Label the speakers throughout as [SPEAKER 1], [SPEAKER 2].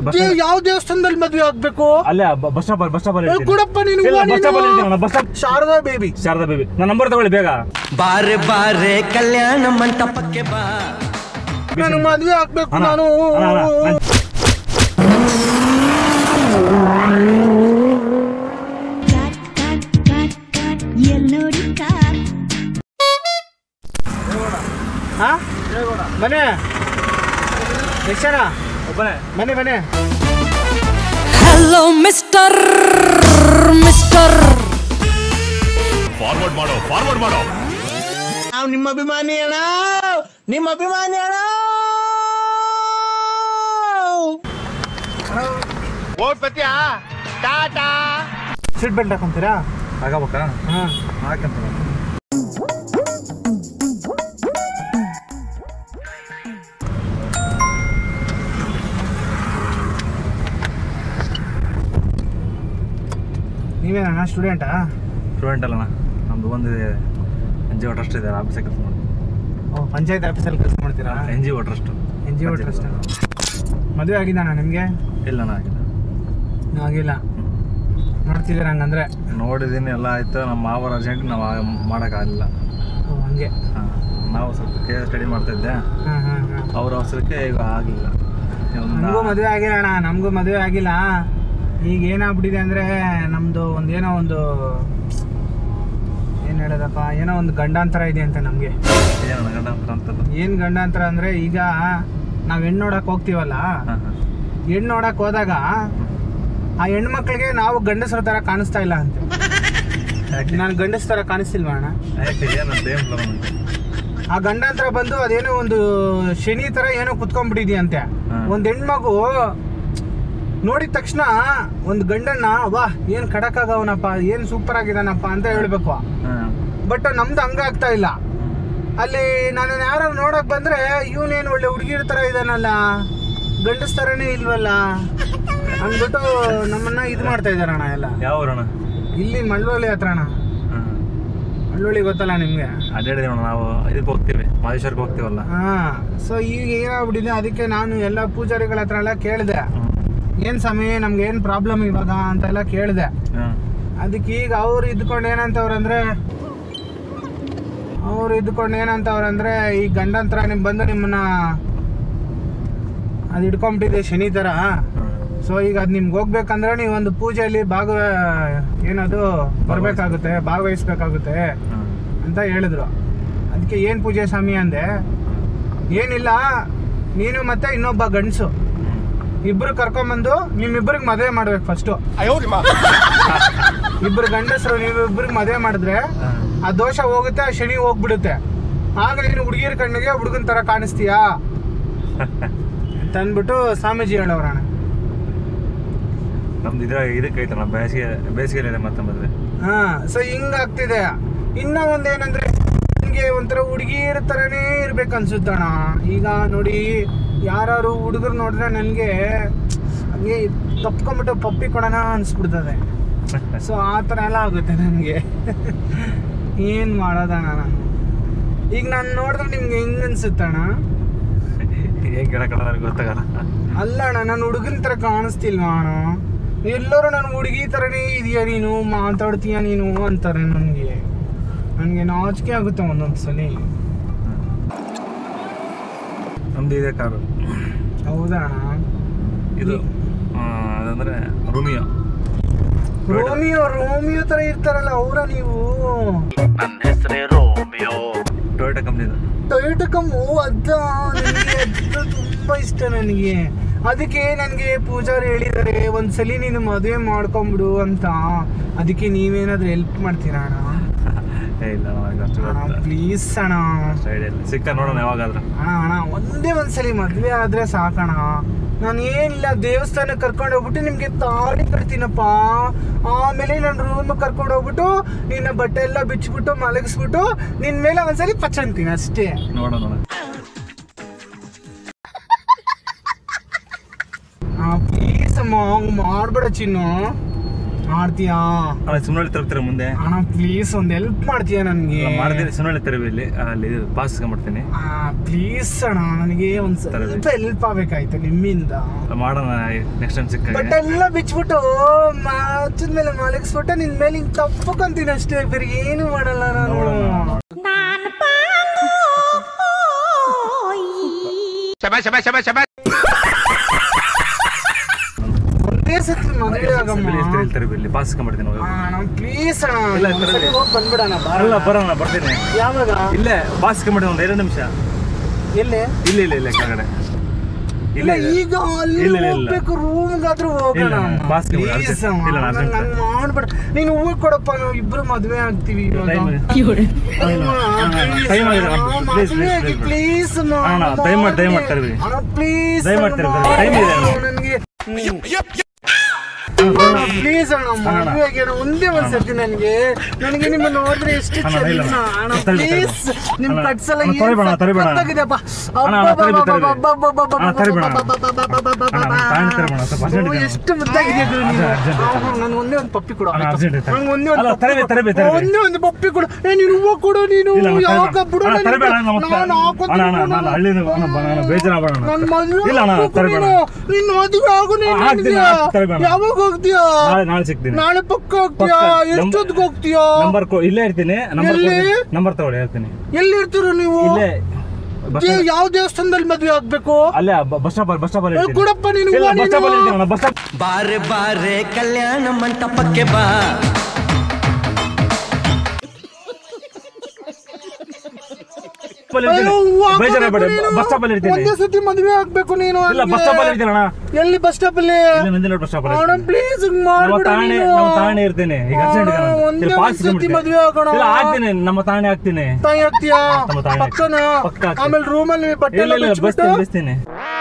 [SPEAKER 1] Bus
[SPEAKER 2] they- ಯಾವ ದೇವಸ್ಥಾನದಲ್ಲಿ ಮದ್ವೆ ಆಗ್ಬೇಕು
[SPEAKER 1] ಅಲ್ಲೇ ಬಸ್ ಸ್ಟಾಪ್ ಬಸ್ ಸ್ಟಾಪ್
[SPEAKER 2] ಏ, ಕೊಡಪ್ಪ ನೀನು
[SPEAKER 1] ಬಸ್ ಸ್ಟಾಪ್ ಅಲ್ಲಿ bus stop
[SPEAKER 2] Sharada baby
[SPEAKER 1] Sharada baby ನನ್ನ ನಂಬರ್ ತಗೊಳ್ಳಿ ಬೇಗ
[SPEAKER 3] ಬಾರೆ ಬಾರೆ ಕಲ್ಯಾಣ ಮಂಟಪಕ್ಕೆ ಬಾ
[SPEAKER 2] ನಾನು ಮದ್ವೆ ಆಗ್ಬೇಕು
[SPEAKER 1] ಅಣ್ಣ,
[SPEAKER 2] ನಾನು
[SPEAKER 1] ಅಣ್ಣ, ಅಣ್ಣ, ನಾನ್-
[SPEAKER 4] ಕಾಟ್ ಕಾಟ್ ಕಾಟ್ ಕಾಟ್ ಎಲ್ ನೋಡಿ ಕಾಟ್
[SPEAKER 2] ಹಾ ಮನೆ ಎಷ್ಟು ಜನ
[SPEAKER 1] ಒಬ್ಬನೇ
[SPEAKER 2] ಮನೆ ಮನೆ
[SPEAKER 5] ಹಲೋ ಮಿಸ್ಟರ್ ಮಿಸ್ಟರ್
[SPEAKER 2] ನಾವು ನಿಮ್ಮ ಅಭಿಮಾನಿ ಅಣ್ಣ ನಿಮ್ಮ ಅಭಿಮಾನಿ ಅಣ್ಣ ಸೀಟ್ ಬೆಲ್ಟ್ ಹಾಕೊಂತೀರಾ
[SPEAKER 1] ಆಗಬೇಕಾ
[SPEAKER 2] ಹಾ
[SPEAKER 1] ಹಾಕಂತ
[SPEAKER 2] ನೀವೇನಣ್ಣ ಸ್ಟೂಡೆಂಟಾ
[SPEAKER 1] ಸ್ಟೂಡೆಂಟ್ ಅಲ್ಲಣ್ಣ ನಮ್ದು ಒಂದು ಎನ್ ಜಿ ಒ ಟ್ರಸ್ಟ್ ಇದೆ ಆಫೀಸ್ ಕೆಲಸ ಮಾಡಿ
[SPEAKER 2] ಓ ಪಂಚಾಯತ್ ಆಫೀಸಲ್ಲಿ ಕೆಲಸ ಮಾಡ್ತೀರಾ
[SPEAKER 1] N G O trust
[SPEAKER 2] N G O trust ಮದುವೆ ಆಗಿದ್ದಾನ ನಿಮಗೆ
[SPEAKER 1] ಇಲ್ಲಣ್ಣ ಆಗಿಲ್ಲ
[SPEAKER 2] ಆಗಿಲ್ಲ ನೋಡ್ತಿದ್ದೀರ ಹಂಗಂದ್ರೆ
[SPEAKER 1] ನೋಡಿದ್ದೀನಿ ಎಲ್ಲ ಆಯ್ತು ನಮ್ಮ ಮಾವರ ಅರ್ಜೆಂಟ್ ನಾವು ಮಾಡೋಕ್ಕಾಗಲಿಲ್ಲ
[SPEAKER 2] ಓ ಹಂಗೆ
[SPEAKER 1] ಹಾಂ ನಾವು ಸ್ವಲ್ಪ ಕೆ ಸ್ಟಡಿ ಮಾಡ್ತಾ ಇದ್ದೆ
[SPEAKER 2] ಹಾಂ ಹಾಂ ಹಾಂ
[SPEAKER 1] ಅವ್ರ ಅವಸರಕ್ಕೆ ಈಗ ಆಗಲಿಲ್ಲ
[SPEAKER 2] ನಮಗೂ ಮದುವೆ ಆಗಿಲ್ಲ ಅಣ್ಣ ನಮಗೂ ಮದುವೆ ಆಗಿಲ್ಲ ಈಗ ಏನಾಗ್ಬಿಟ್ಟಿದೆ ಅಂದರೆ ನಮ್ಮದು ಒಂದೇನೋ ಒಂದು ಏನು ಹೇಳೋದಪ್ಪ ಏನೋ ಒಂದು ಗಂಡಾಂತರ ಇದೆ ಅಂತ ನಮಗೆ
[SPEAKER 1] ಏನಣ್ಣ ಗಂಡ ಅಂತ ಅಂತಲ್ಲ
[SPEAKER 2] ಏನು ಗಂಡಾಂತರ ಅಂದರೆ ಈಗ ನಾವು ಹೆಣ್ಣು ನೋಡಕ್ಕೆ ಹೋಗ್ತೀವಲ್ಲ
[SPEAKER 1] ಹಾಂ ಹಾಂ
[SPEAKER 2] ಹೆಣ್ಣು ನೋಡಕ್ಕೆ ಹೋದಾಗ ಆ ಹೆಣ್ಮಕ್ಳಿಗೆ ನಾವು ಗಂಡಸರ ಥರ ಕಾಣಿಸ್ತಾ ಇಲ್ಲ ಅಂತ
[SPEAKER 1] ಯಾಕೆ
[SPEAKER 2] ನಾನು ಗಂಡಸ ಥರ ಕಾಣಿಸ್ತಿಲ್ವಾ ಅಣ್ಣ
[SPEAKER 1] ಯಾಕೆ ಏನಂತ ಏನು ಪ್ರಾಬ್ಲಮ್
[SPEAKER 2] ಆ ಗಂಡಾಂತರ ಬಂದು ಅದೇನೋ ಒಂದು ಶನಿ ತರ ಏನೋ ಕುತ್ಕೊಂಡ್ಬಿಟ್ಟಿದ್ಯಂತೆ
[SPEAKER 1] ಹಾ.
[SPEAKER 2] ಒಂದ್ ಹೆಣ್ಮಗು ನೋಡಿದ ತಕ್ಷಣ ಒಂದ್ ಗಂಡನ್ನ ವಾ ಏನ್ ಖಡಕ್ ಆಗವನಪ್ಪ ಏನ್ ಸೂಪರ್ ಆಗಿದಾನಪ್ಪ ಅಂತ ಹೇಳ್ಬೇಕು
[SPEAKER 1] ಹಾಂ
[SPEAKER 2] ಬಟ್ ನಮ್ದು ಹಂಗ ಆಗ್ತಾ ಇಲ್ಲ ಅಲ್ಲಿ ನಾನು ಯಾರು ನೋಡಕ್ ಬಂದ್ರೆ ಇವನೇನ್ ಒಳ್ಳೆ ಹುಡುಗಿರ ತರ ಇದಾನಲ್ಲ ಗಂಡಸ್ ತರನೇ ಇಲ್ವಲ್ಲ ಅಂದ್ಬಿಟ್ಟು ನಮ್ಮನ್ನ ಇದು ಮಾಡ್ತಾ ಇದಾರಣ್ಣ ಎಲ್ಲ
[SPEAKER 1] ಯಾವ ಊರಣ್ಣ
[SPEAKER 2] ಇಲ್ಲಿ ಮಳ್ಳೊಳ್ಳಿ ಹತ್ರ ಅಣ್ಣ
[SPEAKER 1] ಹಾಂ
[SPEAKER 2] ಮಳ್ಳೊಳ್ಳಿ ಗೊತ್ತಲ್ಲ ನಿಮ್ಗೆ
[SPEAKER 1] ಅಡ್ಡಾಡಿದೀವಿ ಅಣ್ಣ ನಾವು ಇದಕ್ಕೆ ಹೋಗ್ತೀವಿ ಮಹೇಶ್ವರ್ಗೆ ಹೋಗ್ತೀವಲ್ಲ
[SPEAKER 2] ಹಾ ಸೊ ಈಗ ಏನಾಗ್ಬಿಟ್ಟಿದೆ ಅದಕ್ಕೆ ನಾನು ಎಲ್ಲ ಪೂಜಾರಿಗಳ ಹತ್ರ ಎಲ್ಲ ಕೇಳಿದೆ
[SPEAKER 1] ಹ್ಮ್.
[SPEAKER 2] ಏನ್ ಸಮಯ ನಮ್ಗೆ ಏನ್ ಪ್ರಾಬ್ಲಮ್ ಇವಾಗ ಅಂತೆಲ್ಲ ಕೇಳಿದೆ
[SPEAKER 1] ಹಾಂ
[SPEAKER 2] ಅದಕ್ಕೆ ಈಗ ಅವ್ರು ಇದ್ಕೊಂಡು ಏನಂತವ್ರಂದ್ರೆ ಅವ್ರು ಇದ್ಕೊಂಡು ಏನಂತವ್ರಂದ್ರೆ ಈ ಗಂಡಂತರ ನಿಮ್ ಬಂದು ನಿಮ್ಮನ್ನ ಅದು ಇಟ್ಕೊಂಬಿಟ್ಟಿದೆ ಶನಿ ತರ ಸೊ ಈಗ ಅದ್ ನಿಮ್ಗೆ ಹೋಗ್ಬೇಕಂದ್ರೆ ನೀವು ಒಂದು ಪೂಜೆಯಲ್ಲಿ ಭಾಗವ ಏನದು ಬರ್ಬೇಕಾಗುತ್ತೆ ಭಾಗವಹಿಸ್ಬೇಕಾಗುತ್ತೆ
[SPEAKER 1] ಹಾಂ
[SPEAKER 2] ಅಂತ ಹೇಳಿದ್ರು ಅದಕ್ಕೆ ಏನು ಪೂಜೆ ಸ್ವಾಮಿ ಅಂದೆ ಏನಿಲ್ಲ ನೀನು ಮತ್ತೆ ಇನ್ನೊಬ್ಬ ಗಂಡಸು ಇಬ್ರು ಕರ್ಕೊಂಬಂದು ನಿಮ್ಮಿಬ್ಬರಿಗೆ ಮದುವೆ ಮಾಡ್ಬೇಕು ಫಸ್ಟು ಇಬ್ರು ಗಂಡಸರು ನೀವು ಇಬ್ರಿಗೆ ಮದುವೆ ಮಾಡಿದ್ರೆ ಆ ದೋಷ ಹೋಗುತ್ತೆ ಆ ಶನಿ ಹೋಗ್ಬಿಡುತ್ತೆ ಆಗ ನೀನು ಹುಡುಗಿರ ಕಣ್ಣಿಗೆ ಹುಡುಗನ ಥರ ಕಾಣಿಸ್ತೀಯಾ ಅಂತ ಅಂದ್ಬಿಟ್ಟು ಸ್ವಾಮೀಜಿ ಹೇಳೋರಣ
[SPEAKER 1] ನಮ್ದು ಇದ್ರ ಇದಕ್ಕೆ ಐತಣ್ಣ ಬೇಸಿಗೆ ಬೇಸಿಗೆಲಿದೆ ಮತ್ತೆ ಮದುವೆ
[SPEAKER 2] ಹಾ ಸೊ ಹಿಂಗಾಗ್ತಿದೆ ಇನ್ನ ಒಂದೇನಂದ್ರೆ ನಿಮ್ಗೆ ಒಂಥರ ಹುಡುಗಿರ ಥರನೇ ಇರ್ಬೇಕು ಅನ್ಸುತ್ತಣ್ಣ ಈಗ ನೋಡಿ ಯಾರು ಹುಡುಗರು ನೋಡಿದ್ರೆ ನನಗೆ ಹಂಗೆ ತಪ್ಕೊಂಬಿಟ್ಟು ಪಪ್ಪಿ ಕೊಡೋಣ ಅನ್ಸ್ಬಿಡ್ತದೆ ಸೊ ಆ ಥರ ಎಲ್ಲ ಆಗುತ್ತೆ ನನಗೆ ಏನು ಮಾಡೋದಣ್ಣ ನಾನು ಈಗ ನಾನು ನೋಡಿದ್ರೆ ನಿಮ್ಗೆ ಹೆಂಗ್ ಅನ್ಸುತ್ತಣ್ಣ
[SPEAKER 1] ಏನ್ ಕೇಳಕ್ಕಲ್ಲ ನನಗೆ ಗೊತ್ತಾಗಲ್ಲ
[SPEAKER 2] ಅಲ್ಲ ಅಣ್ಣ ನಾನು ಹುಡುಗನ ಥರ ಕಾಣಿಸ್ತಿಲ್ವಾ ಅಣ್ಣ ಎಲ್ಲರೂ ನಾನು ಹುಡುಗಿ ಥರನೇ ಇದೆಯಾ ನೀನು ಮಾತಾಡ್ತೀಯ ನೀನು ಅಂತಾರೆ ನನಗೆ ನನಗೆ ನಾಚಿಕೆ ಆಗುತ್ತೆ ಒಂದೊಂದು ಸಲ
[SPEAKER 1] ನಮ್ದು ಇದೆ ಕಾರು
[SPEAKER 2] ಹೌದಾ ಅಣ್ಣ
[SPEAKER 1] ಇದು ಆ, ಅದಂದ್ರೆ ರೂಮಿಯೋ
[SPEAKER 2] ರೋಮಿಯೋ ರೋಮಿಯೋ ಥರ ಇರ್ತಾರಲ್ಲ ಅವರ ನೀವು
[SPEAKER 1] ಟೊಯೋಟಾ ಕಂಪ್ನಿದು
[SPEAKER 2] ಟೊಯೋಟಾ ಕಮ್ಮು ಅದ ನನಗೆ ಅದು ತುಂಬಾ ಇಷ್ಟ ನನಗೆ ಅದಕ್ಕೆ ನನಗೆ ಪೂಜಾರಿ ಹೇಳಿದ್ದಾರೆ ಒಂದ್ಸಲಿ ನೀನು ಮದುವೆ ಮಾಡ್ಕೊಂಬಿಡು ಅಂತ ಅದಕ್ಕೆ ನೀವೇನಾದ್ರೂ ಹೆಲ್ಪ್ ಮಾಡ್ತೀರಾ ಅಣ್ಣ
[SPEAKER 1] ಏ ಇಲ್ಲ ನನಗೆ ಅಷ್ಟು ಗೊತ್ತಿಲ್ಲ.
[SPEAKER 2] ಪ್ಲೀಸ್ ಅಣ್ಣ
[SPEAKER 1] ಅಷ್ಟು idea ಇಲ್ಲ ಸಿಕ್ಕ ನೋಡೋಣ ಯಾವಾಗಾದ್ರೂ
[SPEAKER 2] ಅಣ್ಣ ಅಣ್ಣ ಒಂದೇ ಒಂದ್ಸಲಿ ಮದ್ವೆ ಆದ್ರೆ ಸಾಕಣ ನಾನು ಏನಿಲ್ಲ ದೇವಸ್ಥಾನಕ್ಕೆ ಕರ್ಕೊಂಡು ಹೋಗ್ಬಿಟ್ಟು ನಿಮ್ಗೆ ತಾಳಿ ಕಟ್ತೀನಪ್ಪ ಆಮೇಲೆ ನನ್ನ ರೂಮ್ ಕರ್ಕೊಂಡು ಹೋಗ್ಬಿಟ್ಟು ನಿನ್ನ ಬಟ್ಟೆ ಎಲ್ಲ ಬಿಚ್ಚಿಬಿಟ್ಟು ಮಲಗಿಸ್ಬಿಟ್ಟು ನಿನ್ ಮೇಲೆ ಒಂದ್ಸಲಿ ಪಚ್ಚಂತೀನಿ ಅಷ್ಟೇ
[SPEAKER 1] ನೋಡೋಣ ನೋಡೋಣ
[SPEAKER 2] ಪ್ಲೀಸ್ ಅಮ್ಮ ಹಂಗ್ ಮಾಡ್ಬೇಡ ಚಿನ್ನು ಮಾಡ್ತೀಯಾ
[SPEAKER 1] ಅಲ್ಲ ಸುಮ್ಮನೆ ತರ್ತೀರ ಮುಂದೆ
[SPEAKER 2] ಅಣ್ಣ ಪ್ಲೀಸ್ ಒಂದ್ ಹೆಲ್ಪ್ ಮಾಡ್ತೀಯಾ ನನ್ಗೆ
[SPEAKER 1] ಅಲ್ಲ, ಮಾಡ್ತೀನಿ ಸುಮ್ಮನೆ ತರವಿ ಇಲ್ಲಿ ಅಲ್ಲಿ ಪಾಸ್ ಮಾಡ್ತೀನಿ
[SPEAKER 2] ಪ್ಲೀಸ್ ಅಣ್ಣ ನನಗೆ ಒಂದ್
[SPEAKER 1] ತರಬೇಕು.
[SPEAKER 2] ಸ್ವಲ್ಪ ಹೆಲ್ಪ್ ಆಗ್ಬೇಕಾಯ್ತು ನಿಮ್ಮಿಂದ
[SPEAKER 1] ಮಾಡೋಣ ನೆಕ್ಸ್ಟ್ ಟೈಮ್ ಸಿಕ್ಕಾಗ
[SPEAKER 2] ಬಟ್ ಎಲ್ಲ ಬಿಚ್ಬಿಟ್ಟು ಮಾಚಿದ ಮೇಲೆ ಮಲಗಿಸ್ಬಿಟ್ಟು ನಿನ್ ಮೇಲೆ ಹಿಂಗ್ ತಪ್ಪಕೊಂತೀನಿ ಅಷ್ಟೇ ಬೇರೆ ಏನು ಮಾಡಲ್ಲ ನಾನು
[SPEAKER 1] ನೋಡೋಣ.
[SPEAKER 2] ಒಂದೇ ಸತಿ ಮದುವೆ ಆಗಮ್ಮ
[SPEAKER 1] ಇಲ್ಲಿ ತರವಿ ಇಲ್ಲಿ ಪಾಸ್ ಮಾಡ್ತೀನಿ ಹೋಗಿ.
[SPEAKER 2] ಅಣ್ಣ ಪ್ಲೀಸ್ ಅಣ್ಣ
[SPEAKER 1] ಇಲ್ಲ,
[SPEAKER 2] ಒಂದ್ಸತಿ
[SPEAKER 1] ತರಲಿ.
[SPEAKER 2] ಹೋಗ್ ಬಂದ್ಬಿಡಣ
[SPEAKER 1] ಅಲ್ಲ ಬರೋಣ ಬರ್ತೀನಿ
[SPEAKER 2] ಯಾವಾಗ
[SPEAKER 1] ಇಲ್ಲೇ ಪಾಸ್ ಮಾಡ್ತೀನಿ ಒಂದು ಎರಡು ನಿಮಿಷ
[SPEAKER 2] ಎಲ್ಲಿ
[SPEAKER 1] ಇಲ್ಲ ಇಲ್ಲ ಇಲ್ಲ ಕೆಳಗಡೆ
[SPEAKER 2] ಇಲ್ಲ ಈಗ ಅಲ್ಲಿ
[SPEAKER 1] ಇಲ್ಲ, ಇಲ್ಲ, ಇಲ್ಲ.
[SPEAKER 2] ಹೋಗ್ಬೇಕು ರೂಮ್ಗಾದ್ರೂ ಹೋಗೋಣ
[SPEAKER 1] ಇಲ್ಲ, ಬಾಸ್ ಗೆ ಬಿಡು,
[SPEAKER 2] Please
[SPEAKER 1] urgent.
[SPEAKER 2] ಅಮ್ಮ,
[SPEAKER 1] ಇಲ್ಲ,
[SPEAKER 2] ನನ್-
[SPEAKER 1] urgent.
[SPEAKER 2] ನನ್ ಮಾಡ್ಬೇಡ ನೀನು ಹೂವು ಕೊಡಪ್ಪ ನಾವು ಇಬ್ರು ಮದ್ವೆ ಆಗ್ತೀವಿ ಇವಾಗ.
[SPEAKER 1] ಟೈಮ್
[SPEAKER 2] ಅಮ್ಮ,
[SPEAKER 1] ಟೈಮ್ ಆಗಿದೆ
[SPEAKER 2] ಅಮ್ಮ,
[SPEAKER 1] ಅಣ್ಣ. Please,
[SPEAKER 2] ಮದ್ವೆ
[SPEAKER 1] please,
[SPEAKER 2] ಆಗಿ
[SPEAKER 1] please.
[SPEAKER 2] ಪ್ಲೀಸ್
[SPEAKER 1] ಅಣ್ಣ, ದಯಮಾಡಿ, ದಯಮಾಡಿ ತರ್ವಿ.
[SPEAKER 2] ಪ್ಲೀಸ್
[SPEAKER 1] ದಯಮಾಡಿ ತರ್ವಿ, time ಇದೆ ಅಣ್ಣ.
[SPEAKER 2] ನನಗೆ ಪ್ಲೀಸ್ ಅಣ್ಣ ಮದ್ವೆ ಆಗಿ ಅಣ್ಣ, ಒಂದೇ ಒಂದ್ ಸರ್ತಿ ನನಗೆ ನನಗೆ ನಿಮ್ಮ ನೋಡಿದ್ರೆ ಎಷ್ಟು
[SPEAKER 1] ಅಣ್ಣ, ಇಲ್ಲ,
[SPEAKER 2] ಚೆನ್ನ
[SPEAKER 1] ಅಣ್ಣ.
[SPEAKER 2] ಅಣ್ಣ
[SPEAKER 1] ತರ್ವಿ,
[SPEAKER 2] ಪ್ಲೀಸ್
[SPEAKER 1] ತರ್ವಿ.
[SPEAKER 2] ನಿಮ್
[SPEAKER 1] ಅಣ್ಣ,
[SPEAKER 2] ಕಟ್ಸಲ್ಲ
[SPEAKER 1] ಅಣ್ಣ, ತರ್ಬೇಡ, ತರ್ಬೇಡ. ಅಣ್ಣ, ಅಣ್ಣ, ತರ್ವಿ, ತರ್ವಿ. ಅಣ್ಣ, ತರ್ಬೇಡ. ಅಣ್ಣ, ತಾಯಿ ತರ್ಬೇಡ, ಸ್ವಲ್ಪ urgent ಇದೆ.
[SPEAKER 2] ಎಷ್ಟು ಮುದ್ದಾಗಿದೆ ಗುರು ನೀನು
[SPEAKER 1] ಅರ್ಜೆಂಟ್ ಇದೆ.
[SPEAKER 2] ನನ್ಗೆ ಒಂದೇ ಒಂದು ಪಪ್ಪಿ ಕೊಡು
[SPEAKER 1] ಅಣ್ಣ, urgent ಇದೆ.
[SPEAKER 2] ನನ್ಗೆ ಒಂದೇ
[SPEAKER 1] ಅಲ್ಲ,
[SPEAKER 2] ಒಂದು
[SPEAKER 1] ತರ್ವಿ,
[SPEAKER 2] ಪಪ್ಪಿ
[SPEAKER 1] ತರ್ವಿ,
[SPEAKER 2] ಕೊಡು.
[SPEAKER 1] ತರ್ವಿ.
[SPEAKER 2] ಒಂದೇ ಒಂದು ಪಪ್ಪಿ ಕೊಡು ಏ ನೀನು ಹೂವು ಕೊಡು ನೀನು
[SPEAKER 1] ಇಲ್ಲ, ಅಣ್ಣ,
[SPEAKER 2] ಯಾವಾಗ
[SPEAKER 1] ತರ್ಬೇಡ.
[SPEAKER 2] ಬಿಡು
[SPEAKER 1] ಅಣ್ಣ,
[SPEAKER 2] ನನಗೆ.
[SPEAKER 1] ತರ್ಬೇಡ, ಅಣ್ಣ, ಮತ್ತೆ.
[SPEAKER 2] ನಾನು ಹಾಕೋತೀನಿ
[SPEAKER 1] ಅಣ್ಣ, ಅಣ್ಣ,
[SPEAKER 2] ಬಿಡು.
[SPEAKER 1] ನಾನು ಹಳ್ಳಿಯಿಂದ ಅಣ್ಣ, ಬ- ನಾನು ಬೇಜಾರಾಗ್ಬೇಡ ಅಣ್ಣ.
[SPEAKER 2] ನನ್ ಮದ್ವೆ
[SPEAKER 1] ಇಲ್ಲ ಅಣ್ಣ,
[SPEAKER 2] ಆಗ್ಬೇಕು
[SPEAKER 1] ತರ್ಬೇಡ.
[SPEAKER 2] ನೀನು. ನಿನ್ ಮದ್ವೆ ಆಗು ನೀನು
[SPEAKER 1] ಆ, ಆಗ್ತೀನಿ,
[SPEAKER 2] ಅಂದ್ಯಾ?
[SPEAKER 1] ತರ್ಬೇಡ.
[SPEAKER 2] ಯಾವಾಗ ಹೋಗ್ತೀಯಾ
[SPEAKER 1] ನಾಳೆ ನಾಳೆ ಸಿಗ್ತೀನಿ
[SPEAKER 2] ನಾಳೆ ಪಕ್ಕ ಹೋಗ್ತೀಯಾ
[SPEAKER 1] ಪಕ್ಕ.
[SPEAKER 2] ಎಷ್ಟೊತ್ತಿಗೆ ಹೋಗ್ತೀಯಾ
[SPEAKER 1] ನಂಬರ್ ಇಲ್ಲೇ ಇರ್ತೀನಿ ನಂಬರ್
[SPEAKER 2] ಎಲ್ಲಿ?
[SPEAKER 1] ನಂಬರ್ ತಗೊಳ್ಳಿ ಹೇಳ್ತೀನಿ
[SPEAKER 2] ಎಲ್ಲಿ ಇರ್ತೀರ ನೀವು
[SPEAKER 1] ಇಲ್ಲೇ ಬಸ್
[SPEAKER 2] ದೇ- ಯಾವ ದೇವಸ್ಥಾನದಲ್ಲಿ ಮದ್ವೆ ಆಗ್ಬೇಕು
[SPEAKER 1] ಅಲ್ಲೇ ಬಸ್ ಸ್ಟಾಪ್ ಬಸ್ ಸ್ಟಾಪ್ ಅಲ್ಲಿ
[SPEAKER 2] ಏ,
[SPEAKER 1] ಇರ್ತೀನಿ.
[SPEAKER 2] ಕೊಡಪ್ಪ ನೀನು
[SPEAKER 1] ಇಲ್ಲ
[SPEAKER 2] ಹೂವ
[SPEAKER 1] ಬಸ್ ಸ್ಟಾಪ್ ಅಲ್ಲಿ
[SPEAKER 2] ನೀನು.
[SPEAKER 1] ಇರ್ತೀನಿ ಅಣ್ಣ, ಬಸ್ ಸ್ಟಾಪ್
[SPEAKER 3] ಬಾರೆ ಬಾರೆ ಕಲ್ಯಾಣ ಮಂಟಪಕ್ಕೆ ಬಾ
[SPEAKER 1] ಅಲ್ಲಿ ಇರ್ತೀನಿ.
[SPEAKER 2] ಅಯ್ಯೋ, ಹೂವ
[SPEAKER 1] ಬೇಜಾರಾಗ್ಬೇಡಿ,
[SPEAKER 2] ಹಾಕ್ಬೇಕು ನೀನು.
[SPEAKER 1] ಬಸ್ ಸ್ಟಾಪ್ ಅಲ್ಲಿ ಇರ್ತೀನಿ
[SPEAKER 2] ಒಂದೇ ಸತಿ ಮದ್ವೆ ಆಗ್ಬೇಕು ನೀನು
[SPEAKER 1] ಇಲ್ಲ
[SPEAKER 2] ನನಗೆ.
[SPEAKER 1] ಬಸ್ ಸ್ಟಾಪ್ ಅಲ್ಲಿ ಇರ್ತೀನಿ ಅಣ್ಣ
[SPEAKER 2] ಎಲ್ಲಿ ಬಸ್ ಸ್ಟಾಪ್ ಅಲ್ಲಿ
[SPEAKER 1] ಇಲ್ಲ ನಂದಿನ ಬಸ್ ಸ್ಟಾಪ್ ಅಲ್ಲಿ
[SPEAKER 2] ಅಣ್ಣ
[SPEAKER 1] ಇರ್ತೀನಿ.
[SPEAKER 2] ಪ್ಲೀಸ್
[SPEAKER 1] ನಮ್ಮ
[SPEAKER 2] ಮಾಡ್ಬಿಡು
[SPEAKER 1] ತಾಣೆ
[SPEAKER 2] ನೀನು.
[SPEAKER 1] ನಮ್ಮ ತಾಣೆ ಇರ್ತೀನಿ ಈಗ ಅರ್ಜೆಂಟ್ ಇದೆ
[SPEAKER 2] ಅಣ್ಣ,
[SPEAKER 1] ನಂದು.
[SPEAKER 2] ಒಂದೇ
[SPEAKER 1] ಇಲ್ಲಿ
[SPEAKER 2] ಒಂದ್
[SPEAKER 1] ಪಾಸ್
[SPEAKER 2] ಸತಿ
[SPEAKER 1] ಇಟ್ಬಿಡ್ತೀನಿ.
[SPEAKER 2] ಮದ್ವೆ ಆಗೋಣ.
[SPEAKER 1] ಇಲ್ಲ ಆಗ್ತೀನಿ ನಮ್ಮ ತಾಣೆ ಆಗ್ತೀನಿ
[SPEAKER 2] ತಾಯಿ ಆಗ್ತೀಯಾ
[SPEAKER 1] ನಮ್ಮ ತಾಯಿ.
[SPEAKER 2] ಪಕ್ಕನ
[SPEAKER 1] ಪಕ್ಕ ಆಗ್ತೀನಿ.
[SPEAKER 2] ಆಮೇಲೆ ರೂಮಲ್ಲಿ ಬಟ್ಟೆ
[SPEAKER 1] ಇಲ್ಲ
[SPEAKER 2] ಎಲ್ಲ
[SPEAKER 1] ಇಲ್ಲ
[SPEAKER 2] ಬಿಚ್ಬಿಟ್ಟು
[SPEAKER 1] ಬಸ್ತೀನಿ ಬಸ್ತೀನಿ